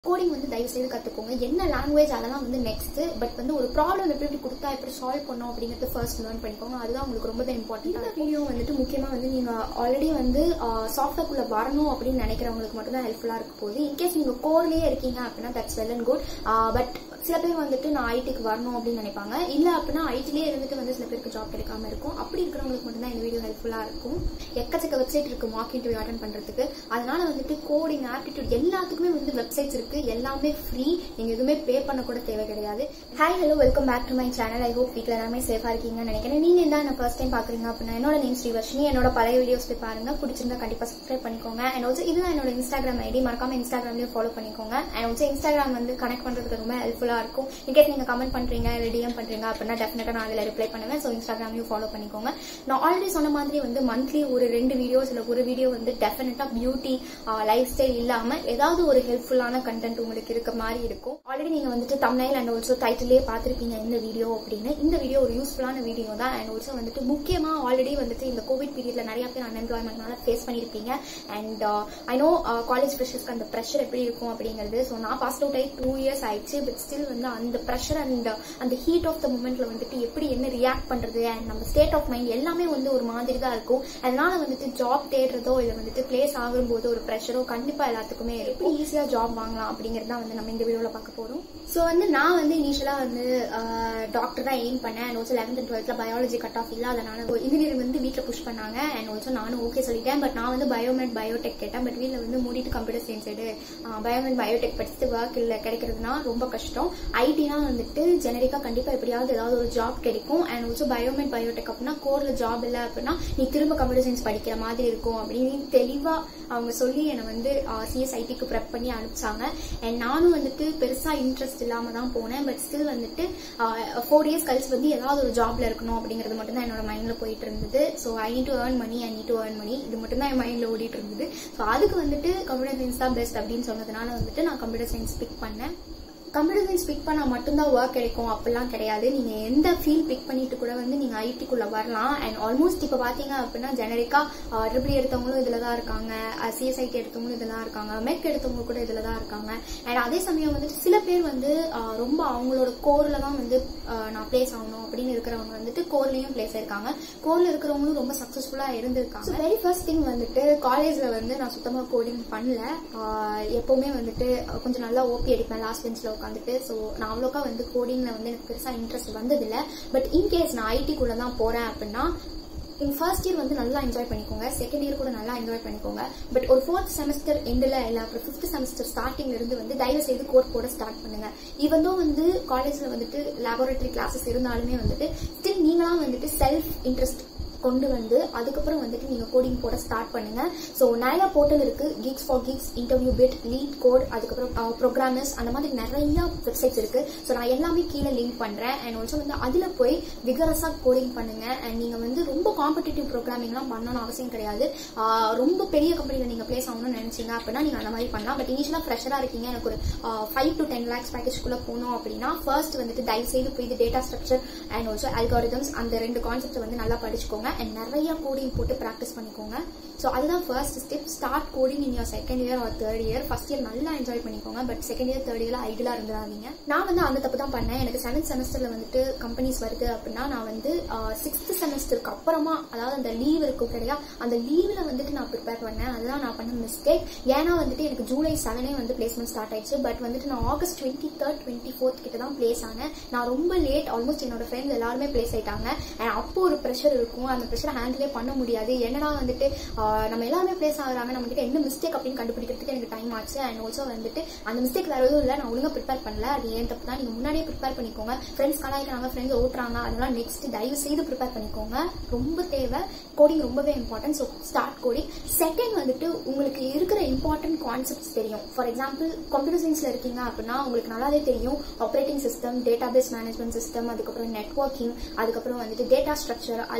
coding வந்து தயவு செய்து கற்றுக்கோங்க என்ன லாங்குவேஜ் அதெல்லாம் வந்து நெக்ஸ்ட் பட் வந்து ஒரு ப்ராப்ளம் எப்படி எப்படி கொடுத்தா எப்படி சால்வ் பண்ணோம் அப்படிங்கிறது ஃபர்ஸ்ட் லேர்ன் பண்ணிக்கோங்க அதுதான் உங்களுக்கு ரொம்ப இம்பார்ட்டன்ட் இந்த வீடியோ வந்துட்டு முக்கியமாக வந்து நீங்கள் ஆல்ரெடி வந்து சாஃப்ட்வேர்க்குள்ளே வரணும் அப்படின்னு நினைக்கிறவங்களுக்கு மட்டும் தான் ஹெல்ப்ஃபுல்லாக இருக்க போகுது இன்கேஸ் நீங்கள் கோர்லேயே இருக்கீங்க அப்படின்னா that's well and good but சில பேர் வந்துட்டு நான் ஐடிக்கு வரணும் அப்படின்னு நினைப்பாங்க இல்லை அப்படின்னா ஐடிலேயே இருந்துட்டு வந்து சில பேருக்கு ஜாப் கிடைக்காம இருக்கும் அப்படி இருக்கிறவங்களுக்கு மட்டும்தான் இந்த வீடியோ ஹெல்ப்ஃபுல்லாக இருக்கும் எக்கச்சக்க வெப்சைட் இருக்கு மார்க் இன்டர்வியூ அட்டன் பண்ணுறதுக்கு அதனால வந்துட்டு கோடிங் ஆப்டிடியூட் எல்லாத்துக்குமே வந்து வெப்சைட்ஸ் இருக்கு எல்லாமே ஃப்ரீ நீங்க எதுவுமே பே பண்ண கூட தேவை கிடையாது hi hello welcome back to my channel I hope வீட்டில் எல்லாமே சேஃபா இருக்கீங்கன்னு நினைக்கிறேன் நீங்க என்ன என்ன ஃபர்ஸ்ட் டைம் பாக்குறீங்க அப்படின்னா என்னோட நேம் ஸ்ரீவர்ஷினி என்னோட பழைய வீடியோஸ் போய் பாருங்க பிடிச்சிருந்தா கண்டிப்பா சப்ஸ்கிரைப் பண்ணிக்கோங்க அண்ட் ஆல்சோ இதுதான் என்னோட இன்ஸ்டாகிராம் ஐடி மறக்காம இன்ஸ்டாகிராம்லயும் ஃபாலோ பண்ணிக்கோங்க அண்ட் ஆல்சோ இன்ஸ்டாகிராம் வந்து கனெக்ட் பண்றதுக்கு ரொம்ப ஹெல்ப்ஃபுல்லா இருக்கும் இன்கேஸ் நீங்க கமெண்ட் பண்றீங்க இல்லை டிஎம் பண்றீங்க அப்படின்னா டெஃபினட்டா நான் அதில் ரிப்ளை பண்ணுவேன் ஸோ இன்ஸ்டாகிராம்லயும் ஃபாலோ பண்ணிக்கோங்க நான் ஆல்ரெடி சொன்ன மாதிரி வந்து மந்த்லி ஒரு ரெண்டு வீடியோஸ் இல்லை ஒரு வீடியோ வந்து டெஃபினட்டா பியூட்டி லைஃப் ஸ்டைல் இல்லாம ஏதாவது ஒரு ஹெல்ப்ஃபுல்லான கண்டென்ட் உங்களுக்கு இருக்க மாதிரி இருக்கும் ஆல்ரெடி நீங்க வந்துட்டு தமிழ் அண்ட் ஆல்சோ டைட்டிலே பார்த்திருப்பீங்க இந்த வீடியோ அப்படின்னு இந்த வீடியோ ஒரு யூஸ்ஃபுல்லான வீடியோ தான் அண்ட் ஆல்சோ வந்துட்டு முக்கியமா ஆல்ரெடி வந்துட்டு இந்த கோவிட் பீரியட்ல நிறைய பேர் அன்எம்ப்ளாய்மெண்ட்னால ஃபேஸ் பண்ணியிருப்பீங்க அண்ட் ஐ நோ காலேஜ் ஃப்ரெஷர்ஸ்க்கு அந்த ப்ரெஷர் எப்படி இருக்கும் அப்படிங்கிறது ஸோ நான் பாஸ் அவுட் ஆகி டூ இயர்ஸ் ஆயிடுச்சு பட் ஸ்டில் வந்து அந்த ப்ரெஷர் அண்ட் அந்த ஹீட் ஆஃப் த மூமெண்ட்ல வந்துட்டு எப்படி என்ன ரியாக்ட் பண்றது அண்ட் நம்ம ஸ்டேட் ஆஃப் மைண்ட் எல்லாமே வந்து ஒரு மாதிரி தான் இருக்கும் அதனால வந்துட்டு ஜாப் தேடுறதோ இல்லை வந்துட்டு பிளேஸ் ஆகும்போது ஒரு ப்ரெஷரோ கண்டிப்பா எல்லாத்துக்குமே எப்படி ஈஸியா ஜாப் வாங்கலாம் அப்படிங்கிறது தான் வந்து நம்ம இந்த வீடியோல பார்க்க போறோம் ஸோ வந்து நான் வந்து இனிஷியலா வந்து டாக்டர் தான் எய்ம் பண்ணேன் அண்ட் ஆல்சோ லெவன்த் அண்ட் டுவெல்த்ல பயாலஜி கட் ஆஃப் இல்லாதனால இன்ஜினியரிங் வந்து வீட்டில் புஷ் பண்ணாங்க அண்ட் ஆல்சோ நானும் ஓகே சொல்லிட்டேன் பட் நான் வந்து பயோமெட் பயோடெக் கேட்டேன் பட் வீட்டில் வந்து மூடிட்டு கம்ப்யூட்டர் சயின்ஸ் எடு பயோமெட் பயோடெக் படிச்சுட்டு ஒர்க் இல்லை கிடைக்கிறதுனா ரொம்ப கஷ்டம் ஐடினா வந்துட்டு ஜெனரிக்கா கண்டிப்பா எப்படியாவது ஏதாவது ஒரு ஜாப் கிடைக்கும் அண்ட் ஆல்சோ பயோமெட் பயோடெக் அப்படின்னா கோர்ல ஜாப் இல்லை அப்படின்னா நீ திரும்ப கம்ப்யூட்டர் சயின்ஸ் படிக்கிற மாதிரி இருக்கும் அப்படின்னு தெளிவா அவங்க சொல்லி என்னை வந்து சிஎஸ்ஐடிக்கு ப்ரெப் பண்ணி அனுப்பிச்சாங்க அண்ட் நானும் வந்துட்டு பெருசா இன்ட்ரெஸ்ட் இல்லாம தான் போனேன் பட் ஸ்டில் வந்துட்டு ஃபோர் இயர்ஸ் கழிச்சு வந்து ஏதாவது ஒரு ஜாப்ல இருக்கணும் அப்படிங்கிறது மட்டும் தான் என்னோட மைண்ட்ல போயிட்டு இருந்தது so I need to earn money I need to earn money இது மட்டும் தான் என் மைண்ட்ல ஓடிட்டு இருந்தது ஸோ அதுக்கு வந்துட்டு கம்ப்யூட்டர் சயின்ஸ் தான் பெஸ்ட் அப்படின்னு சொன்னதுனால வந்துட்டு நான் கம்ப்யூட்டர் சயின்ஸ் பிக் பண்ணேன் கம்ப்யூட்டர் சயின்ஸ் பிக் பண்ணா மட்டும்தான் ஒர்க் கிடைக்கும் அப்படிலாம் கிடையாது நீங்க எந்த ஃபீல்ட் பிக் பண்ணிட்டு கூட வந்து நீங்க ஐடிக்குள்ள வரலாம் அண்ட் ஆல்மோஸ்ட் இப்ப பாத்தீங்க அப்படின்னா ஜெனரிக்கா ட்ரிபிள் எடுத்தவங்களும் இதுல தான் இருக்காங்க சிஎஸ்ஐடி எடுத்தவங்களும் இதெல்லாம் இருக்காங்க மெக் எடுத்தவங்க கூட இதுல தான் இருக்காங்க அண்ட் அதே சமயம் வந்துட்டு சில பேர் வந்து ரொம்ப அவங்களோட கோர்ல தான் வந்து நான் பிளேஸ் ஆகணும் அப்படின்னு இருக்கிறவங்க வந்துட்டு கோர்லயும் பிளேஸ் ஆயிருக்காங்க கோர்ல இருக்கிறவங்களும் ரொம்ப சக்சஸ்ஃபுல்லா இருந்திருக்காங்க வெரி ஃபர்ஸ்ட் திங் வந்துட்டு காலேஜ்ல வந்து நான் சுத்தமா கோடிங் பண்ணல எப்பவுமே வந்துட்டு கொஞ்சம் நல்லா ஓபி அடிப்பேன் லாஸ்ட் பெஞ்ச்ல உட்காந்துட்டு ஸோ நான் அவ்வளோக்கா வந்து கோடிங்ல வந்து எனக்கு பெருசா இன்ட்ரெஸ்ட் வந்ததில்லை பட் இன்கேஸ் நான் ஐடிக்குள்ள தான் போறேன் அப்படின்னா இன் ஃபர்ஸ்ட் இயர் வந்து நல்லா என்ஜாய் பண்ணிக்கோங்க செகண்ட் இயர் கூட நல்லா என்ஜாய் பண்ணிக்கோங்க பட் ஒரு ஃபோர்த் செமஸ்டர் எண்டில் இல்லை அப்புறம் ஃபிஃப்த் செமஸ்டர் ஸ்டார்டிங்ல இருந்து வந்து தயவு செய்து கோர்ஸ் போட ஸ்டார்ட் பண்ணுங்க இவந்தோ வந்து காலேஜ்ல வந்துட்டு லேபரேட்டரி கிளாஸஸ் இருந்தாலுமே வந்துட்டு ஸ்டில் நீங்களாம் வந்துட்டு செல்ஃப் இன்ட்ரெஸ்ட் கொண்டு வந்து அதுக்கப்புறம் வந்துட்டு நீங்க கோடிங் போட ஸ்டார்ட் பண்ணுங்க ஸோ நிறைய போர்ட்டல் இருக்கு GeeksforGeeks InterviewBit LeetCode அதுக்கப்புறம் ப்ரோக்ராமர்ஸ் அந்த மாதிரி நிறைய வெப்சைட்ஸ் இருக்கு ஸோ நான் எல்லாமே கீழே லிங்க் பண்றேன் அண்ட் ஆல்சோ வந்து அதுல போய் விகரஸா கோடிங் பண்ணுங்க அண்ட் நீங்க வந்து ரொம்ப காம்படிட்டிவ் ப்ரோக்ராமிங்லாம் பண்ணணும்னு அவசியம் கிடையாது ரொம்ப பெரிய கம்பெனில நீங்க பிளேஸ் ஆகணும்னு நினைச்சீங்க அப்படின்னா நீங்க அந்த மாதிரி பண்ணலாம் பட் இனிஷியலா ஃப்ரெஷரா இருக்கீங்க எனக்கு ஒரு ஃபைவ் டு டென் லேக்ஸ் பேக்கேஜ்குள்ள போகணும் அப்படின்னா ஃபர்ஸ்ட் வந்துட்டு தயவு செய்து போய் இது data structure and also algorithms அந்த ரெண்டு கான்செப்ட் வந்து நல்லா படிச்சுக்கோங்க அண்ட் நிறைய கோடிங் போட்டு ப்ராக்டிஸ் பண்ணிக்கோங்க ஸோ அதுதான் first step start coding in your second year or third year first year நல்லா என்ஜாய் பண்ணிக்கோங்க பட் செகண்ட் இயர் தேர்ட் இயர்ல ஐடியலா இருந்துடாதீங்க நான் வந்து அந்த தப்பு தான் பண்ணேன் எனக்கு செவன்த் செமஸ்டர்ல வந்துட்டு கம்பெனிஸ் வருது அப்படின்னா நான் வந்து சிக்ஸ்த் செமஸ்டருக்கு அப்புறமா அதாவது அந்த லீவ் இருக்கும் கிடையா அந்த லீவ்ல வந்துட்டு நான் ப்ரிப்பேர் பண்ணேன் அதுதான் நான் பண்ண மிஸ்டேக் ஏன்னா வந்துட்டு எனக்கு ஜூலை செவனே வந்து பிளேஸ்மெண்ட் ஸ்டார்ட் ஆயிடுச்சு பட் வந்துட்டு நான் August twenty third twenty fourth கிட்ட தான் பிளேஸ் ஆனேன் நான் ரொம்ப லேட் ஆல்மோஸ்ட் என்னோட ஃப்ரெண்ட்ஸ் எல்லாருமே பிளேஸ் ஆயிட்டாங்க அண்ட் அப்போ ஒரு ப்ரெஷர் இருக்கும் அந்த ப்ரெஷரை ஹேண்டிலே பண்ண முடியாது என்னன்னா வந்துட்டு நம்ம எல்லாருமே பிளேஸ் ஆகுறாங்க நம்ம கிட்ட என்ன மிஸ்டேக் அப்படின்னு கண்டுபிடிக்கிறதுக்கு எனக்கு டைம் ஆச்சு அண்ட் ஆல்சோ வந்துட்டு அந்த மிஸ்டேக் வேற எதுவும் இல்லை நான் ஒழுங்கா ப்ரிப்பேர் பண்ணல அது ஏன் தப்பு தான் நீங்க முன்னாடியே ப்ரிப்பேர் பண்ணிக்கோங்க ஃப்ரெண்ட்ஸ் கலாய்க்கிறாங்க ஃப்ரெண்ட்ஸ் ஓட்டுறாங்க அதெல்லாம் நெக்ஸ்ட் தயவு செய்து ப்ரிப்பேர் பண்ணிக்கோங்க ரொம்ப தேவை கோடிங் ரொம்பவே important so start coding second வந்துட்டு உங்களுக்கு இருக்கிற இம்பார்ட்டன்ட் கான்செப்ட்ஸ் தெரியும் ஃபார் எக்ஸாம்பிள் கம்ப்யூட்டர் சயின்ஸ்ல இருக்கீங்க அப்படின்னா உங்களுக்கு நல்லாவே தெரியும் operating system database management system அதுக்கப்புறம் நெட்ஒர்க்கிங் அதுக்கப்புறம் வந்துட்டு டேட்டா ஸ்ட்ரக்சர் அல்காரிதம்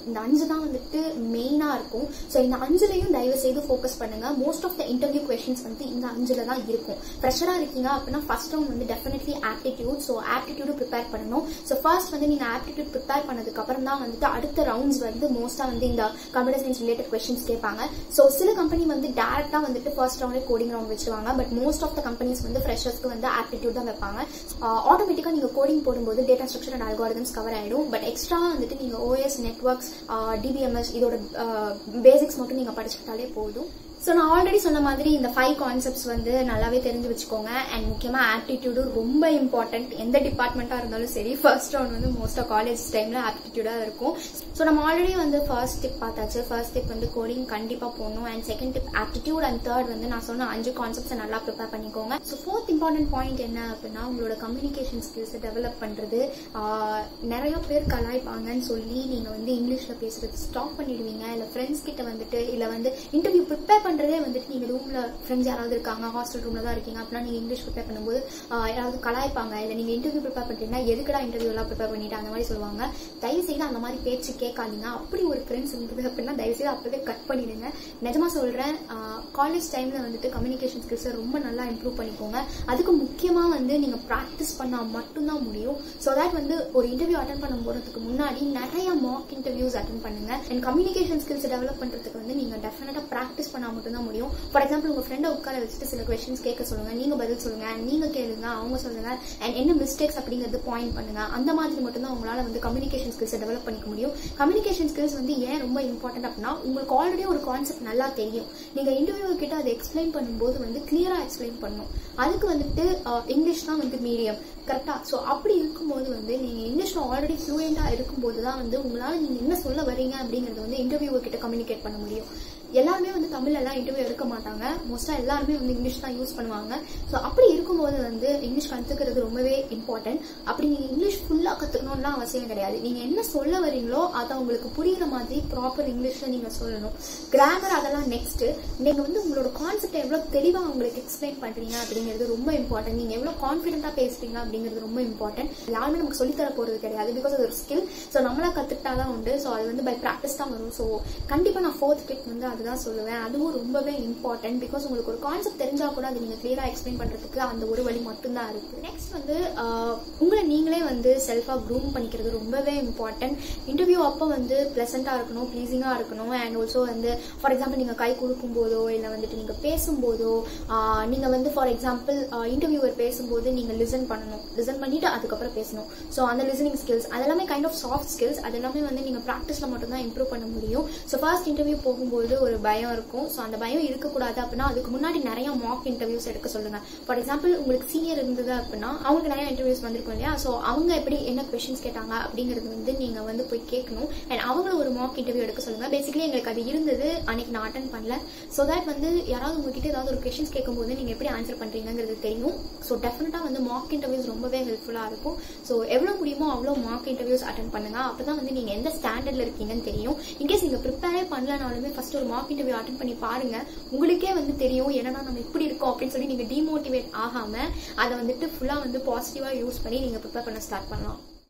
இந்த அஞ்சு தான் வந்துட்டு மெயினா இருக்கும் ஸோ இந்த அஞ்சுலையும் தயவு செய்து ஃபோக்கஸ் பண்ணுங்க most of the interview questions வந்து இந்த அஞ்சுல தான் இருக்கும் ஃப்ரெஷரா இருக்கீங்க அப்படின்னா ஃபர்ஸ்ட் ரவுண்ட் வந்து definitely aptitude so aptitude prepare பண்ணணும் ஸோ ஃபர்ஸ்ட் வந்து நீங்க ஆப்டிடியூட் ப்ரிப்பேர் பண்ணதுக்கு அப்புறம் தான் வந்துட்டு அடுத்த ரவுண்ட்ஸ் வந்து மோஸ்டா வந்து இந்த கம்ப்யூட்டர் சயின்ஸ் ரிலேட்டட் கொஸ்டின்ஸ் கேட்பாங்க ஸோ சில கம்பெனி வந்து டேரக்டா வந்துட்டு ஃபர்ஸ்ட் ரவுண்டே கோடிங் ரவுண்ட் வச்சிருவாங்க but most of the companies வந்து ஃப்ரெஷர்ஸ்க்கு வந்து ஆப்டிடியூட் தான் வைப்பாங்க ஆட்டோமேட்டிக்கா நீங்க கோடிங் போடும்போது data structure and algorithms cover ஆயிடும் பட் எக்ஸ்ட்ரா வந்துட்டு நீங்க ஓஎஸ் நெட்ஒர்க்ஸ் டிபிஎம்எஸ் இதோட பேசிக்ஸ் மட்டும் நீங்க படிச்சுக்கிட்டாலே போதும் ஸோ நான் ஆல்ரெடி சொன்ன மாதிரி இந்த ஃபைவ் கான்செப்ட்ஸ் வந்து நல்லாவே தெரிஞ்சு வச்சுக்கோங்க அண்ட் முக்கியமாக ஆப்டிடியூடு ரொம்ப இம்பார்ட்டன்ட் எந்த டிபார்ட்மெண்ட்டாக இருந்தாலும் சரி ஃபர்ஸ்ட் ரவுண்ட் வந்து மோஸ்ட்டாக காலேஜ் டைமில் ஆப்டிடியூடாக இருக்கும் ஸோ நம்ம ஆல்ரெடி வந்து ஃபர்ஸ்ட் டிப் பார்த்தாச்சு ஃபர்ஸ்ட் டிப் வந்து கோடிங் கண்டிப்பாக போகணும் and second tip aptitude and third வந்து நான் சொன்ன அஞ்சு கான்செப்ட்ஸை நல்லா ப்ரிப்பேர் பண்ணிக்கோங்க ஸோ ஃபோர்த் இம்பார்ட்டன்ட் பாயிண்ட் என்ன அப்படின்னா உங்களோட கம்யூனிகேஷன் ஸ்கில்ஸை டெவலப் பண்ணுறது நிறைய பேர் கலாய்ப்பாங்கன்னு சொல்லி நீங்கள் வந்து இங்கிலீஷில் பேசுறது ஸ்டாப் பண்ணிடுவீங்க இல்லை ஃப்ரெண்ட்ஸ் கிட்ட வந்துட்டு இல்லை வந்து இன்டர்வியூ ப்ரிப்பேர் பண்றதே வந்துட்டு நீங்க ரூம்ல ஃப்ரெண்ட்ஸ் யாராவது இருக்காங்க ஹாஸ்டல் ரூம்ல தான் இருக்கீங்க அப்படின்னா நீங்க இங்கிலீஷ் ப்ரிப்பேர் பண்ணும்போது ஆஹ், யாராவது கலாய்ப்பாங்க இல்ல நீங்க இன்டர்வியூ ப்ரிப்பேர் பண்றீங்கன்னா எதுக்குடா இன்டர்வியூ எல்லாம் ப்ரிப்பேர் பண்ணிட்டு அந்த மாதிரி சொல்லுவாங்க தயவு செய்து அந்த மாதிரி பேச்சு கேட்காதீங்க அப்படி ஒரு ஃப்ரெண்ட்ஸ் இருந்தது அப்படின்னா தயவு செய்து அப்பவே கட் பண்ணிடுங்க நிஜமா சொல்றேன் காலேஜ் டைம்ல வந்துட்டு கம்யூனிகேஷன் ஸ்கில்ஸை ரொம்ப நல்லா இம்ப்ரூவ் பண்ணிக்கோங்க அதுக்கு முக்கியமா வந்து நீங்க ப்ராக்டிஸ் பண்ணா மட்டும்தான் முடியும் ஸோ தட் வந்து ஒரு இன்டர்வியூ அட்டன் பண்ண போறதுக்கு முன்னாடி நிறைய மார்க் இன்டர்வியூஸ் அட்டன் பண்ணுங்க அண்ட் கம்யூனிகேஷன் ஸ்கில்ஸ் டெவலப் பண்றதுக்கு வந்து நீங்க டெஃபினட்டா ப்ராக்டிஸ் பண்ணா மட்டும்தான் முடியும் ஃபார் எக்ஸாம்பிள் உங்க ஃப்ரெண்டை உட்கார வச்சுட்டு சில கொஸ்டின்ஸ் கேட்க சொல்லுங்க நீங்க பதில் சொல்லுங்க and நீங்க கேளுங்க அவங்க சொல்லுங்க அண்ட் என்ன மிஸ்டேக்ஸ் அப்படிங்கிறது பாயிண்ட் பண்ணுங்க அந்த மாதிரி மட்டும்தான் உங்களால வந்து கம்யூனிகேஷன் ஸ்கில்ஸை டெவலப் பண்ணிக்க முடியும் கம்யூனிகேஷன் ஸ்கில்ஸ் வந்து ஏன் ரொம்ப இம்பார்ட்டன்ட் அப்படின்னா உங்களுக்கு ஆல்ரெடி ஒரு கான்செப்ட் நல்லா தெரியும் நீங்க இன்டர்வியூ கிட்ட அதை எக்ஸ்பிளைன் பண்ணும்போது வந்து கிளியரா எக்ஸ்பிளைன் பண்ணணும் அதுக்கு வந்துட்டு அஹ், இங்கிலீஷ் தான் வந்து மீடியம் கரெக்டா ஸோ அப்படி இருக்கும்போது வந்து நீங்க இங்கிலீஷ்ல ஆல்ரெடி ஃப்ளூயண்டா இருக்கும்போது தான் வந்து உங்களால நீங்க என்ன சொல்ல வரீங்க அப்படிங்கறது வந்து இன்டர்வியூ கிட்ட கம்யூனிகேட் பண்ண முடியும் எல்லாருமே வந்து தமிழ்ல எல்லாம் இன்டர்வியூ எடுக்க மாட்டாங்க மோஸ்டா எல்லாருமே வந்து இங்கிலீஷ் தான் யூஸ் பண்ணுவாங்க ஸோ அப்படி இருக்கும்போது வந்து இங்கிலீஷ் கத்துக்கிறது ரொம்பவே இம்பார்ட்டன்ட் அப்படி நீங்க இங்கிலீஷ் ஃபுல்லா கத்துக்கணும்லாம் அவசியம் கிடையாது நீங்க என்ன சொல்ல வரீங்களோ அதை உங்களுக்கு புரியுற மாதிரி ப்ராப்பர் இங்கிலீஷ்ல நீங்க சொல்லணும் கிராமர் அதெல்லாம் நெக்ஸ்ட் நீங்க வந்து உங்களோட கான்செப்ட் எவ்வளவு தெளிவா உங்களுக்கு எக்ஸ்பிளைன் பண்றீங்க அப்படிங்கிறது ரொம்ப இம்பார்ட்டன்ட் நீங்க எவ்வளவு கான்பிடண்டா பேசுறீங்க அப்படிங்கிறது ரொம்ப இம்பார்ட்டன்ட் யாருமே நமக்கு சொல்லித் தர போறது கிடையாது பிகாஸ் அது ஒரு ஸ்கில் ஸோ நம்மளா கத்துக்கிட்டாதான் உண்டு ஸோ அது வந்து பை ப்ராக்டிஸ் தான் வரும் ஸோ கண்டிப்பா நான் ஃபோர்த் டிப் வந்து அதுதான் சொல்லுவேன் அதுவும் ரொம்பவே இம்பார்ட்டன்ட் பிகாஸ் உங்களுக்கு ஒரு கான்செப்ட் தெரிஞ்சா கூட அது நீங்க கிளியரா எக்ஸ்பிளைன் பண்றதுக்கு அந்த ஒரு வழி மட்டும்தான் இருக்கு நெக்ஸ்ட் வந்து ஆஹ், உங்களை நீங்களே வந்து செல்ஃபா க்ரூம் பண்ணிக்கிறது ரொம்பவே இம்பார்ட்டன்ட் இன்டர்வியூ அப்போ வந்து பிளசண்டா இருக்கணும் ப்ளீசிங்கா இருக்கணும் அண்ட் ஆல்சோ வந்து ஃபார் எக்ஸாம்பிள் நீங்க கை கொடுக்கும் போதோ இல்ல வந்துட்டு நீங்க பேசும்போதோ ஆஹ், நீங்க வந்து ஃபார் எக்ஸாம்பிள் இன்டர்வியூவர் பேசும்போது நீங்க லிசன் பண்ணணும் லிசன் பண்ணிட்டு அதுக்கப்புறம் பேசணும் ஸோ அந்த லிசனிங் ஸ்கில்ஸ் அதெல்லாமே கைண்ட் ஆஃப் சாஃப்ட் ஸ்கில்ஸ் அது எல்லாமே வந்து நீங்க ப்ராக்டிஸ்ல மட்டும் தான் இம்ப்ரூவ் பண்ண முடியும் ஸோ ஃபர்ஸ்ட் இன்டர்வியூ போகும்போது ஒரு பயம் இருக்கும் ஸோ அந்த பயம் இருக்கக்கூடாது அப்படின்னா அதுக்கு முன்னாடி நிறைய மாக் இன்டர்வியூஸ் எடுக்க சொல்லுங்க ஃபார் எக்ஸாம்பிள் உங்களுக்கு சீனியர் இருந்தது அப்படின்னா அவங்களுக்கு நிறைய இன்டர்வியூஸ் வந்திருக்கும் இல்லையா ஸோ அவங்க எப்படி என்ன கொஸ்டின்ஸ் கேட்டாங்க அப்படிங்கிறது வந்து நீங்க வந்து போய் கேட்கணும் அண்ட் அவங்கள ஒரு மாக் இன்டர்வியூ எடுக்க சொல்லுங்க பேசிக்கலி எங்களுக்கு அது இருந்தது அன்னைக்கு நான் அட்டன் பண்ணல ஸோ தட் வந்து யாராவது உங்ககிட்ட ஏதாவது ஒரு கொஸ்டின்ஸ் கேட்கும்போது நீங்க எப்படி ஆன்சர் பண்றீங்கிறது தெரியும் ஸோ டெஃபினட்டா வந்து மாக் இன்டர்வியூஸ் ரொம்பவே ஹெல்ப்ஃபுல்லா இருக்கும் ஸோ எவ்வளவு முடியுமோ அவ்வளோ மார்க் இன்டர்வியூஸ் அட்டன் பண்ணுங்க அப்பதான் வந்து நீங்க எந்த ஸ்டாண்டர்ட்ல இருக்கீங்கன்னு தெரியும் இன்கேஸ் நீங்க ப்ரிப்பேரே பண்ணலனாலுமே ஃபர்ஸ்ட் ஒரு மார்க் இன்டர்வியூ அட்டன் பண்ணி பாருங்க உங்களுக்கே வந்து தெரியும் என்னன்னா நம்ம இப்படி இருக்கோம் அப்படின்னு சொல்லி நீங்க டிமோட்டிவேட் ஆகாம அதை வந்துட்டு ஃபுல்லா வந்து பாசிட்டிவா யூஸ் பண்ணி நீங்க ப்ரிப்பேர் பண்ண ஸ்டார்ட் பண்ணலாம்